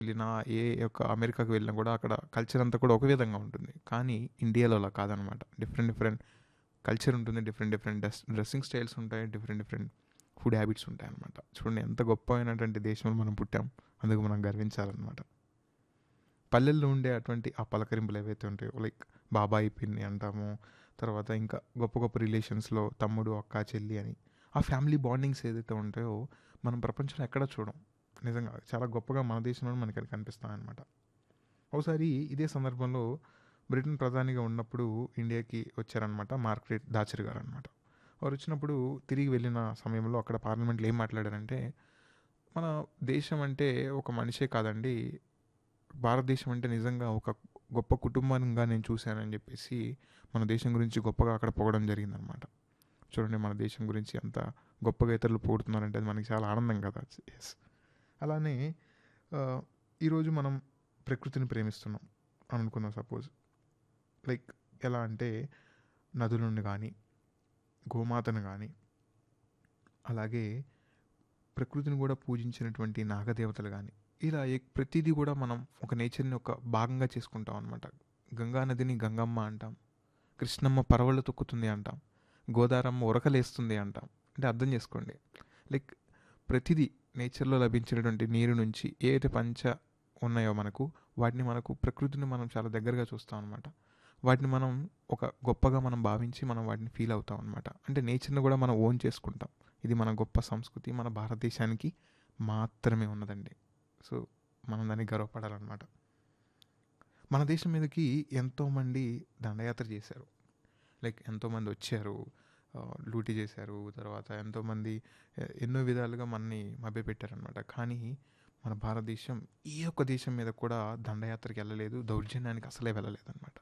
వెళ్ళినా ఏ యొక్క అమెరికాకి వెళ్ళినా కూడా అక్కడ కల్చర్ అంతా కూడా ఒక విధంగా ఉంటుంది కానీ ఇండియాలో అలా కాదనమాట డిఫరెంట్ డిఫరెంట్ కల్చర్ ఉంటుంది different different dress dressing styles ఉంటాయి డిఫరెంట్ డిఫరెంట్ ఫుడ్ హ్యాబిట్స్ ఉంటాయి అనమాట చూడండి ఎంత గొప్ప అయినటువంటి దేశంలో మనం పుట్టాం అందుకు మనం గర్వించాలన్నమాట పల్లెల్లో ఉండే అటువంటి ఆ పలకరింపులు ఏవైతే ఉంటాయో లైక్ బాబాయి పిన్ని అంటాము తర్వాత ఇంకా గొప్ప గొప్ప రిలేషన్స్లో తమ్ముడు అక్క చెల్లి అని ఆ ఫ్యామిలీ బాండింగ్స్ ఏదైతే ఉంటాయో మనం ప్రపంచంలో ఎక్కడ చూడం నిజంగా చాలా గొప్పగా మన దేశంలో మనకి అది కనిపిస్తాయన్నమాట ఒకసారి ఇదే సందర్భంలో బ్రిటన్ ప్రధానిగా ఉన్నప్పుడు ఇండియాకి వచ్చారనమాట మార్గరెట్ దాచర్ గారు అనమాట వారు వచ్చినప్పుడు తిరిగి వెళ్ళిన సమయంలో అక్కడ పార్లమెంట్లో ఏం మాట్లాడారంటే మన దేశం అంటే ఒక మనిషే కాదండి భారతదేశం అంటే నిజంగా ఒక గొప్ప కుటుంబంగా నేను చూశానని చెప్పేసి మన దేశం గురించి గొప్పగా అక్కడ పొగడం జరిగిందనమాట చూడండి మన దేశం గురించి ఎంత గొప్పగా ఇతరులు పొగుడుతున్నారంటే అది మనకి చాలా ఆనందం కదా ఎస్ అలానే ఆ, ఈరోజు మనం ప్రకృతిని ప్రేమిస్తున్నాం అని అనుకుందాం సపోజ్ లైక్ ఎలా అంటే నదులను కానీ గోమాతను కానీ అలాగే ప్రకృతిని కూడా పూజించినటువంటి నాగదేవతలు కానీ ఇలా ఏ- ప్రతిదీ కూడా మనం ఒక నేచర్ని ఒక భాగంగా చేసుకుంటాం అనమాట గంగా నదిని గంగమ్మ అంటాం కృష్ణమ్మ పరవళ్ళు తొక్కుతుంది అంటాం గోదారమ్మ ఉరకలేస్తుంది అంటాం అంటే అర్థం చేసుకోండి లైక్ ప్రతిదీ నేచర్లో లభించినటువంటి నీరు నుంచి ఏ అయితే పంచ ఉన్నాయో మనకు వాటిని మనకు ప్రకృతిని మనం చాలా దగ్గరగా చూస్తాం అనమాట వాటిని మనం ఒక గొప్పగా మనం భావించి మనం వాటిని ఫీల్ అవుతాం అనమాట అంటే నేచర్ని కూడా మనం ఓన్ చేసుకుంటాం ఇది మన గొప్ప సంస్కృతి మన భారతదేశానికి మాత్రమే ఉన్నదండి సో మనం దాన్ని గర్వపడాలన్నమాట మన దేశం మీదకి ఎంతోమంది దండయాత్ర చేశారు లైక్ ఎంతోమంది వచ్చారు ఆ, లూటీ చేశారు తర్వాత ఎంతోమంది ఎ- ఎన్నో విధాలుగా మనని మభ్యపెట్టారనమాట కానీ మన భారతదేశం ఏ ఒక్క దేశం మీద కూడా దండయాత్రకి వెళ్ళలేదు దౌర్జన్యానికి అసలే వెళ్ళలేదు అనమాట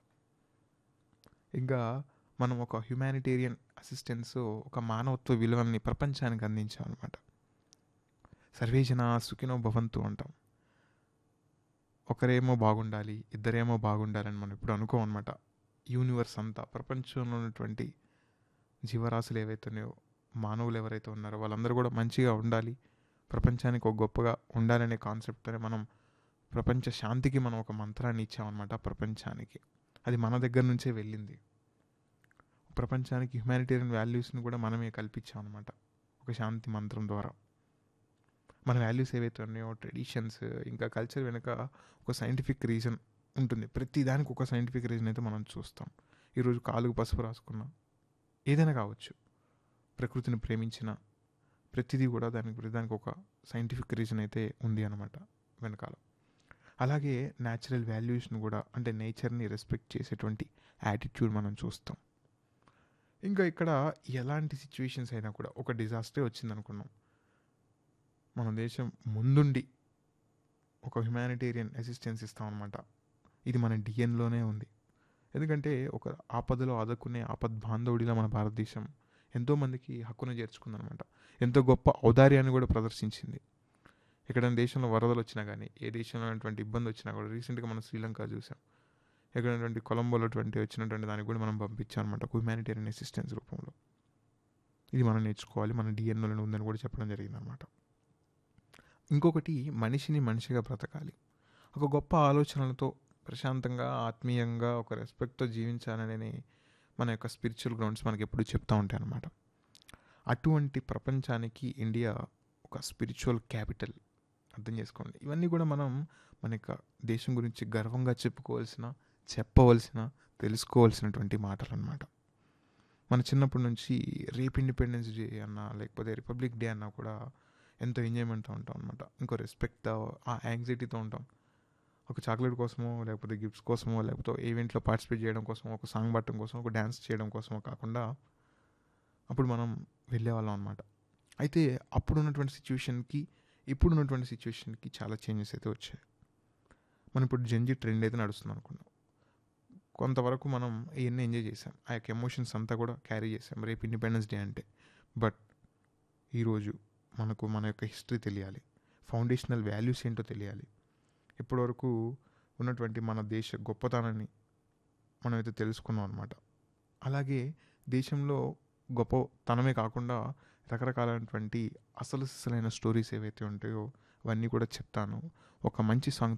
ఇంకా మనం ఒక హ్యుమానిటేరియన్ అసిస్టెన్స్ ఒక మానవత్వ విలువల్ని ప్రపంచానికి అందించాం అనమాట సర్వేజన సుఖినో భవంతు అంటాం ఒకరేమో బాగుండాలి ఇద్దరేమో బాగుండాలని మనం ఇప్పుడు అనుకోమన్నమాట యూనివర్స్ అంతా ప్రపంచంలో ఉన్నటువంటి జీవరాశులు ఏవైతే ఉన్నాయో మానవులు ఎవరైతే ఉన్నారో వాళ్ళందరూ కూడా మంచిగా ఉండాలి ప్రపంచానికి ఒక గొప్పగా ఉండాలనే కాన్సెప్ట్తోనే మనం ప్రపంచ శాంతికి మనం ఒక మంత్రాన్ని ఇచ్చామన్నమాట ప్రపంచానికి అది మన దగ్గర నుంచే వెళ్ళింది ప్రపంచానికి హ్యుమానిటేరియన్ వాల్యూస్ని కూడా మనమే కల్పించాం అనమాట ఒక శాంతి మంత్రం ద్వారా మన వాల్యూస్ ఏవైతే ఉన్నాయో ట్రెడిషన్స్ ఇంకా కల్చర్ వెనుక ఒక సైంటిఫిక్ రీజన్ ఉంటుంది ప్రతి దానికి ఒక సైంటిఫిక్ రీజన్ అయితే మనం చూస్తాం ఈరోజు కాలుకు పసుపు రాసుకున్నాం ఏదైనా కావచ్చు ప్రకృతిని ప్రేమించిన ప్రతిదీ కూడా దానికి దానికి ఒక సైంటిఫిక్ రీజన్ అయితే ఉంది అనమాట వెనకాల అలాగే న్యాచురల్ వాల్యూస్ని కూడా అంటే నేచర్ని రెస్పెక్ట్ చేసేటువంటి యాటిట్యూడ్ మనం చూస్తాం ఇంకా ఇక్కడ ఎలాంటి సిచ్యువేషన్స్ అయినా కూడా ఒక డిజాస్టర్ వచ్చింది అనుకున్నాం మన దేశం ముందుండి ఒక హ్యుమానిటేరియన్ అసిస్టెన్స్ ఇస్తామన్నమాట ఇది మన డిఎన్లోనే ఉంది ఎందుకంటే ఒక ఆపదలో ఆదుకునే ఆపద్ బాంధవుడిలా మన భారతదేశం ఎంతోమందికి హక్కును చేర్చుకుందనమాట ఎంతో గొప్ప ఔదార్యాన్ని కూడా ప్రదర్శించింది ఎక్కడైనా దేశంలో వరదలు వచ్చినా కానీ ఏ దేశంలో ఉన్నటువంటి ఇబ్బంది వచ్చినా కూడా రీసెంట్గా మనం శ్రీలంక చూసాం ఎక్కడైనటువంటి కొలంబోలో అటువంటి వచ్చినటువంటి దానికి కూడా మనం పంపించాం అనమాట హ్యుమానిటేరియన్ అసిస్టెన్స్ రూపంలో ఇది మనం నేర్చుకోవాలి మన డిఎన్ఓలో ఉందని కూడా చెప్పడం జరిగిందనమాట ఇంకొకటి మనిషిని మనిషిగా బ్రతకాలి ఒక గొప్ప ఆలోచనలతో ప్రశాంతంగా ఆత్మీయంగా ఒక రెస్పెక్ట్తో జీవించాలనే మన యొక్క స్పిరిచువల్ గ్రౌండ్స్ మనకి ఎప్పుడు చెప్తూ ఉంటాయి అన్నమాట అటువంటి ప్రపంచానికి ఇండియా ఒక స్పిరిచువల్ క్యాపిటల్ అర్థం చేసుకోండి ఇవన్నీ కూడా మనం మన యొక్క దేశం గురించి గర్వంగా చెప్పుకోవాల్సిన చెప్పవలసిన తెలుసుకోవాల్సినటువంటి మాటలు అనమాట మన చిన్నప్పటి నుంచి రేపు ఇండిపెండెన్స్ డే అన్నా లేకపోతే రిపబ్లిక్ డే అన్నా కూడా ఎంతో ఎంజాయ్మెంట్తో ఉంటాం అనమాట ఇంకో రెస్పెక్ట్తో ఆ యాంగ్జైటీతో ఉంటాం ఒక చాక్లెట్ కోసమో లేకపోతే గిఫ్ట్స్ కోసమో లేకపోతే ఈవెంట్లో పార్టిసిపేట్ చేయడం కోసమో ఒక సాంగ్ పాడటం కోసం ఒక డ్యాన్స్ చేయడం కోసమో కాకుండా అప్పుడు మనం వెళ్ళేవాళ్ళం అనమాట అయితే అప్పుడు ఉన్నటువంటి సిచ్యువేషన్కి ఇప్పుడు ఉన్నటువంటి సిచ్యువేషన్కి చాలా చేంజెస్ అయితే వచ్చాయి మనం ఇప్పుడు జంజీ ట్రెండ్ అయితే నడుస్తుంది అనుకున్నాం కొంతవరకు మనం ఇవన్నీ ఎంజాయ్ చేసాం ఆ యొక్క ఎమోషన్స్ అంతా కూడా క్యారీ చేసాం రేపు ఇండిపెండెన్స్ డే అంటే బట్ ఈరోజు మనకు మన యొక్క హిస్టరీ తెలియాలి ఫౌండేషనల్ వాల్యూస్ ఏంటో తెలియాలి ఇప్పటివరకు ఉన్నటువంటి మన దేశ గొప్పతనాన్ని మనమైతే తెలుసుకున్నాం అనమాట అలాగే దేశంలో గొప్పతనమే కాకుండా రకరకాలైనటువంటి అసలు సిసలైన స్టోరీస్ ఏవైతే ఉంటాయో అవన్నీ కూడా చెప్తాను ఒక మంచి సాంగ్